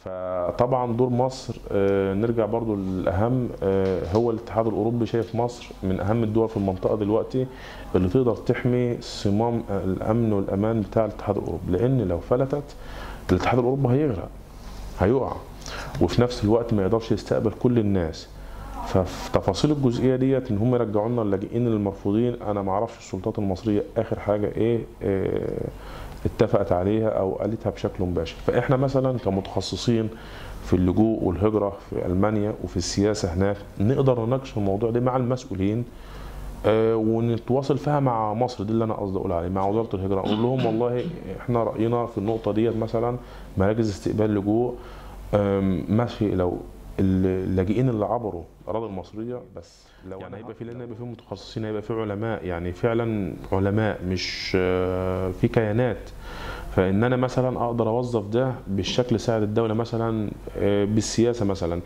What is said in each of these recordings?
فطبعا دور مصر آه، نرجع برضو للاهم آه، هو الاتحاد الاوروبي شايف مصر من اهم الدول في المنطقه دلوقتي اللي تقدر تحمي صمام الامن والامان بتاع الاتحاد الاوروبي لان لو فلتت الاتحاد الاوروبي هيغرق هيقع وفي نفس الوقت ما يقدرش يستقبل كل الناس ففي تفاصيل الجزئيه ديت ان هم يرجعوا لنا اللاجئين المرفوضين انا ما اعرفش السلطات المصريه اخر حاجه ايه آه، اتفقت عليها او قالتها بشكل مباشر فاحنا مثلا كمتخصصين في اللجوء والهجره في المانيا وفي السياسه هناك نقدر نناقش الموضوع ده مع المسؤولين آه، ونتواصل فيها مع مصر دي اللي انا قصدي اقول عليه مع وزاره الهجره اقول لهم والله احنا راينا في النقطه ديت مثلا مراكز استقبال لجوء آم، ماشي لو اللاجئين اللي عبروا الاراضي المصريه بس لو يعني هيبقى في لان هيبقى في متخصصين هيبقى في علماء يعني فعلا علماء مش آه، في كيانات فان انا مثلا اقدر اوظف ده بالشكل يساعد الدوله مثلا آه، بالسياسه مثلا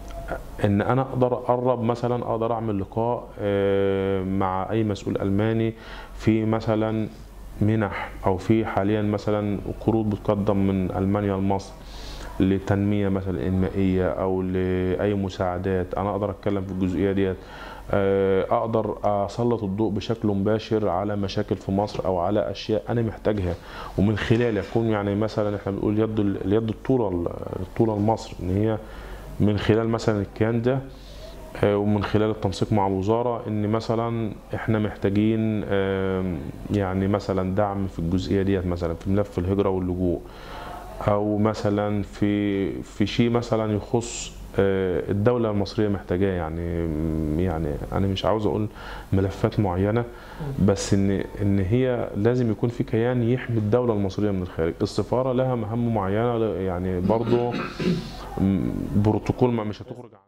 ان انا اقدر اقرب مثلا اقدر اعمل لقاء آه، مع اي مسؤول الماني في مثلا منح او في حاليا مثلا قروض بتقدم من المانيا لمصر لتنميه مثلا انمائيه او لاي مساعدات انا اقدر اتكلم في الجزئيه ديت آه، اقدر اسلط الضوء بشكل مباشر على مشاكل في مصر او على اشياء انا محتاجها ومن خلال يكون يعني مثلا احنا بنقول يد اليد الطوله الطوله لمصر ان هي من خلال مثلا الكيان ده آه، ومن خلال التنسيق مع الوزاره ان مثلا احنا محتاجين آم، يعني مثلا دعم في الجزئيه ديت مثلا في ملف الهجره واللجوء او مثلا في في شيء مثلا يخص آه، الدوله المصريه محتاجاه يعني يعني انا مش عاوز اقول ملفات معينه بس ان ان هي لازم يكون في كيان يحمي الدوله المصريه من الخارج السفاره لها مهام معينه يعني برضو م، بروتوكول ما مش هتخرج عن